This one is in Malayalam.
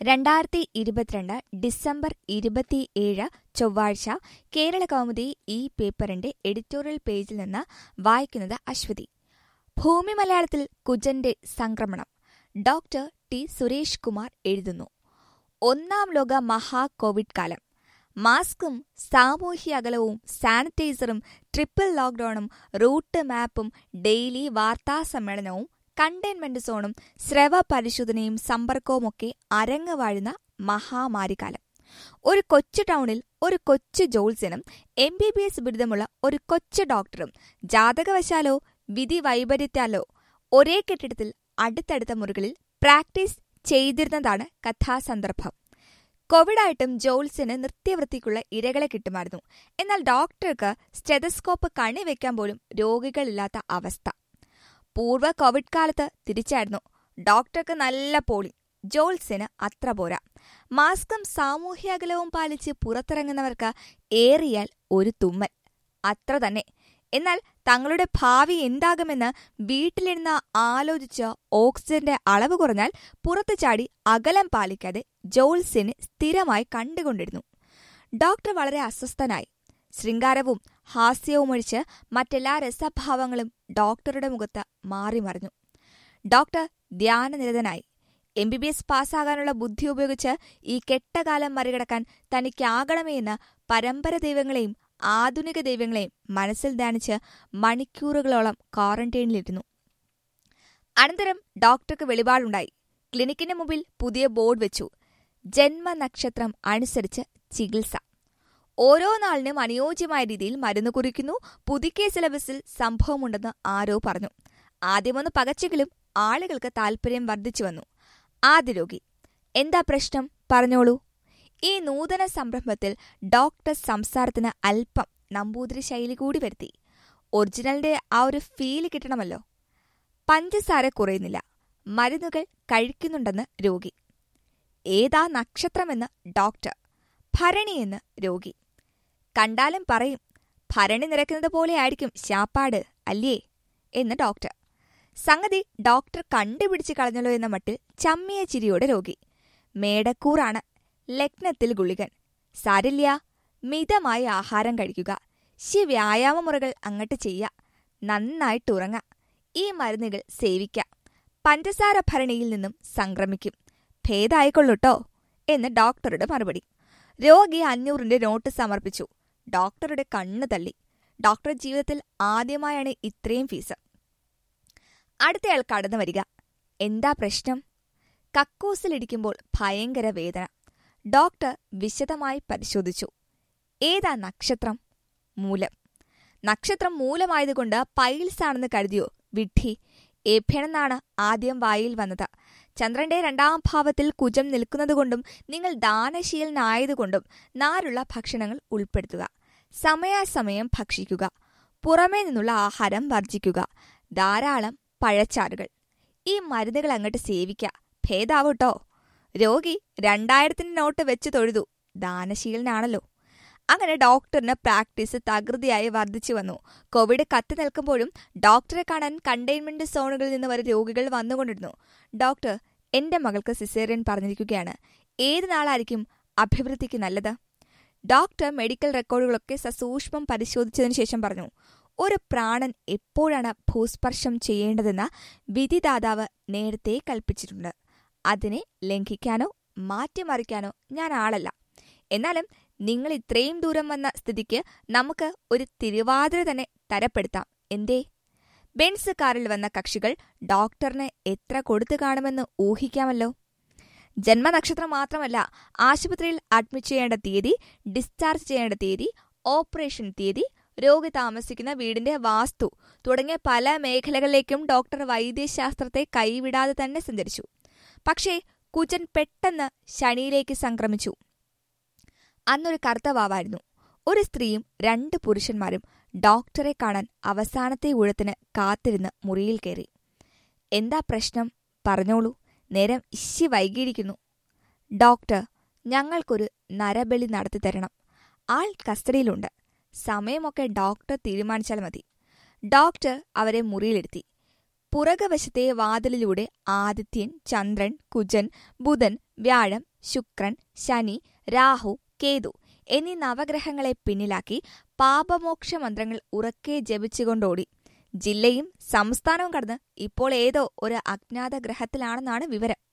രണ്ടായിരത്തി ഇരുപത്തിരണ്ട് ഡിസംബർ ഇരുപത്തിയേഴ് ചൊവ്വാഴ്ച കേരള കൗമുദി ഈ പേപ്പറിന്റെ എഡിറ്റോറിയൽ പേജിൽ നിന്ന് വായിക്കുന്നത് അശ്വതി ഭൂമി മലയാളത്തിൽ കുജന്റെ സംക്രമണം ഡോക്ടർ ടി സുരേഷ് കുമാർ എഴുതുന്നു ഒന്നാം ലോക മഹാ കോവിഡ് കാലം മാസ്കും സാമൂഹ്യ അകലവും സാനിറ്റൈസറും ട്രിപ്പിൾ ലോക്ഡൌണും റൂട്ട് മാപ്പും ഡെയിലി വാർത്താ സമ്മേളനവും കണ്ടെയ്ൻമെന്റ് സോണും സ്രവ പരിശോധനയും സമ്പർക്കവുമൊക്കെ അരങ്ങ് വാഴുന്ന മഹാമാരിക്കാലം ഒരു കൊച്ചു ടൗണിൽ ഒരു കൊച്ചു ജോത്സ്യനും എം ബി ബി എസ് ബിരുദമുള്ള ഒരു കൊച്ചു ഡോക്ടറും ജാതകവശാലോ വിധി വൈപര്യത്താലോ ഒരേ കെട്ടിടത്തിൽ അടുത്തടുത്ത മുറികളിൽ പ്രാക്ടീസ് ചെയ്തിരുന്നതാണ് കഥാസന്ദർഭം കോവിഡായിട്ടും ജോൾസിന് നൃത്യവൃത്തിക്കുള്ള ഇരകളെ കിട്ടുമായിരുന്നു എന്നാൽ ഡോക്ടർക്ക് സ്റ്റെതസ്കോപ്പ് കണിവെക്കാൻ പോലും രോഗികളില്ലാത്ത അവസ്ഥ പൂർവ്വ കോവിഡ് കാലത്ത് തിരിച്ചായിരുന്നു ഡോക്ടർക്ക് നല്ല പോളി ജോൾസിന് അത്ര പോരാ മാസ്കും സാമൂഹ്യ പാലിച്ച് പുറത്തിറങ്ങുന്നവർക്ക് ഏറിയാൽ ഒരു തുമ്മൽ അത്ര തന്നെ എന്നാൽ തങ്ങളുടെ ഭാവി എന്താകുമെന്ന് വീട്ടിലിരുന്ന് ആലോചിച്ച് ഓക്സിജന്റെ അളവ് കുറഞ്ഞാൽ പുറത്തു ചാടി അകലം പാലിക്കാതെ ജോൾസിനെ സ്ഥിരമായി കണ്ടുകൊണ്ടിരുന്നു ഡോക്ടർ വളരെ അസ്വസ്ഥനായി ശൃംഗാരവും ഹാസ്യവുമൊഴിച്ച് മറ്റെല്ലാ രസഭാവങ്ങളും ഡോക്ടറുടെ മുഖത്ത് മാറിമറിഞ്ഞു ഡോക്ടർ ധ്യാനനിരതനായി എം ബി ബി എസ് പാസ്സാകാനുള്ള ബുദ്ധി ഉപയോഗിച്ച് ഈ കെട്ടകാലം മറികടക്കാൻ തനിക്കാകണമേ എന്ന് പരമ്പര ദൈവങ്ങളെയും ആധുനിക ദൈവങ്ങളെയും മനസ്സിൽ ധ്യാനിച്ച് മണിക്കൂറുകളോളം ക്വാറന്റൈനിലിരുന്നു അനന്തരം ഡോക്ടർക്ക് വെളിപാടുണ്ടായി ക്ലിനിക്കിന് മുമ്പിൽ പുതിയ ബോർഡ് വെച്ചു ജന്മനക്ഷത്രം അനുസരിച്ച് ചികിത്സ ഓരോ നാളിനും അനുയോജ്യമായ രീതിയിൽ മരുന്ന് കുറിക്കുന്നു പുതുക്കിയ സിലബസിൽ സംഭവമുണ്ടെന്ന് ആരോ പറഞ്ഞു ആദ്യമൊന്ന് പകച്ചെങ്കിലും ആളുകൾക്ക് താൽപര്യം വർദ്ധിച്ചു വന്നു ആദ്യ രോഗി എന്താ പ്രശ്നം പറഞ്ഞോളൂ ഈ നൂതന സംരംഭത്തിൽ ഡോക്ടർ സംസാരത്തിന് അല്പം നമ്പൂതിരി ശൈലി കൂടി വരുത്തി ഒറിജിനലിന്റെ ആ ഒരു ഫീല് കിട്ടണമല്ലോ പഞ്ചസാര കുറയുന്നില്ല മരുന്നുകൾ കഴിക്കുന്നുണ്ടെന്ന് രോഗി ഏതാ നക്ഷത്രമെന്ന് ഡോക്ടർ ഭരണിയെന്ന് രോഗി കണ്ടാലും പറയും ഭരണി നിരക്കുന്നത് പോലെയായിരിക്കും ശാപ്പാട് അല്ലേ എന്ന് ഡോക്ടർ സംഗതി ഡോക്ടർ കണ്ടുപിടിച്ച് കളഞ്ഞല്ലോ എന്ന മട്ടിൽ ചമ്മിയ ചിരിയോടെ രോഗി മേടക്കൂറാണ് ലഗ്നത്തിൽ ഗുളികൻ സാരില്ല മിതമായി ആഹാരം കഴിക്കുക ശി വ്യായാമ മുറകൾ അങ്ങട്ട് ചെയ്യ നന്നായിട്ട് ഉറങ്ങ ഈ മരുന്നുകൾ സേവിക്ക പഞ്ചസാര ഭരണിയിൽ നിന്നും സംക്രമിക്കും ഭേദായിക്കൊള്ളൂട്ടോ എന്ന് ഡോക്ടറുടെ മറുപടി രോഗി അഞ്ഞൂറിന്റെ നോട്ട് സമർപ്പിച്ചു ഡോക്ടറുടെ കണ്ണു തള്ളി ഡോക്ടർ ജീവിതത്തിൽ ആദ്യമായാണ് ഇത്രയും ഫീസ് അടുത്തയാൾ കടന്നു വരിക എന്താ പ്രശ്നം കക്കൂസിലിടിക്കുമ്പോൾ ഭയങ്കര വേദന ഡോക്ടർ വിശദമായി പരിശോധിച്ചു ഏതാ നക്ഷത്രം മൂലം നക്ഷത്രം മൂലമായതുകൊണ്ട് പൈൽസ് ആണെന്ന് കരുതിയോ വിഡ്ഢി ഏഭ്യണെന്നാണ് ആദ്യം വായിൽ വന്നത് ചന്ദ്രന്റെ രണ്ടാം ഭാവത്തിൽ കുജം നിൽക്കുന്നതുകൊണ്ടും നിങ്ങൾ ദാനശീലനായതുകൊണ്ടും നാരുള്ള ഭക്ഷണങ്ങൾ ഉൾപ്പെടുത്തുക സമയാസമയം ഭക്ഷിക്കുക പുറമേ നിന്നുള്ള ആഹാരം വർജിക്കുക ധാരാളം പഴച്ചാറുകൾ ഈ മരുന്നുകൾ അങ്ങോട്ട് സേവിക്ക ഭേദാവൂട്ടോ രോഗി രണ്ടായിരത്തിന്റെ നോട്ട് വെച്ച് തൊഴുതു ദാനശീലനാണല്ലോ അങ്ങനെ ഡോക്ടറിന് പ്രാക്ടീസ് തകൃതിയായി വർദ്ധിച്ചു വന്നു കോവിഡ് കത്തി നിൽക്കുമ്പോഴും ഡോക്ടറെ കാണാൻ കണ്ടെയ്ൻമെന്റ് സോണുകളിൽ നിന്ന് വരെ രോഗികൾ വന്നുകൊണ്ടിരുന്നു ഡോക്ടർ എന്റെ മകൾക്ക് സിസേറിയൻ പറഞ്ഞിരിക്കുകയാണ് ഏത് നാളായിരിക്കും അഭിവൃദ്ധിക്ക് നല്ലത് ഡോക്ടർ മെഡിക്കൽ റെക്കോർഡുകളൊക്കെ സസൂക്ഷ്മം പരിശോധിച്ചതിനു ശേഷം പറഞ്ഞു ഒരു പ്രാണൻ എപ്പോഴാണ് ഭൂസ്പർശം ചെയ്യേണ്ടതെന്ന് വിധിദാതാവ് നേരത്തെ കൽപ്പിച്ചിട്ടുണ്ട് അതിനെ ലംഘിക്കാനോ മാറ്റിമറിക്കാനോ ഞാൻ ആളല്ല എന്നാലും നിങ്ങൾ ഇത്രയും ദൂരം വന്ന സ്ഥിതിക്ക് നമുക്ക് ഒരു തിരുവാതിര തന്നെ തരപ്പെടുത്താം എന്തേ ബെൻസ് കാറിൽ വന്ന കക്ഷികൾ ഡോക്ടറിന് എത്ര കൊടുത്തു കാണുമെന്ന് ഊഹിക്കാമല്ലോ ജന്മനക്ഷത്രം മാത്രമല്ല ആശുപത്രിയിൽ അഡ്മിറ്റ് ചെയ്യേണ്ട തീയതി ഡിസ്ചാർജ് ചെയ്യേണ്ട തീയതി ഓപ്പറേഷൻ തീയതി രോഗി താമസിക്കുന്ന വീടിന്റെ വാസ്തു തുടങ്ങിയ പല മേഖലകളിലേക്കും ഡോക്ടർ വൈദ്യശാസ്ത്രത്തെ കൈവിടാതെ തന്നെ സഞ്ചരിച്ചു പക്ഷേ കുജൻ പെട്ടെന്ന് ശനിയിലേക്ക് സംക്രമിച്ചു അന്നൊരു കറുത്ത വാവായിരുന്നു ഒരു സ്ത്രീയും രണ്ട് പുരുഷന്മാരും ഡോക്ടറെ കാണാൻ അവസാനത്തെ ഊഴത്തിന് കാത്തിരുന്ന് മുറിയിൽ കയറി എന്താ പ്രശ്നം പറഞ്ഞോളൂ നേരം ഇശി വൈകിയിരിക്കുന്നു ഡോക്ടർ ഞങ്ങൾക്കൊരു നരബലി നടത്തി തരണം ആൾ കസ്റ്റഡിയിലുണ്ട് സമയമൊക്കെ ഡോക്ടർ തീരുമാനിച്ചാൽ മതി ഡോക്ടർ അവരെ മുറിയിലിരുത്തി പുറകുവശത്തെ വാതിലിലൂടെ ആദിത്യൻ ചന്ദ്രൻ കുജൻ ബുധൻ വ്യാഴം ശുക്രൻ ശനി രാഹു കേതു എന്നീ നവഗ്രഹങ്ങളെ പിന്നിലാക്കി പാപമോക്ഷ മന്ത്രങ്ങൾ ഉറക്കെ ജപിച്ചുകൊണ്ടോടി ജില്ലയും സംസ്ഥാനവും കടന്ന് ഇപ്പോൾ ഏതോ ഒരു അജ്ഞാത ഗ്രഹത്തിലാണെന്നാണ് വിവരം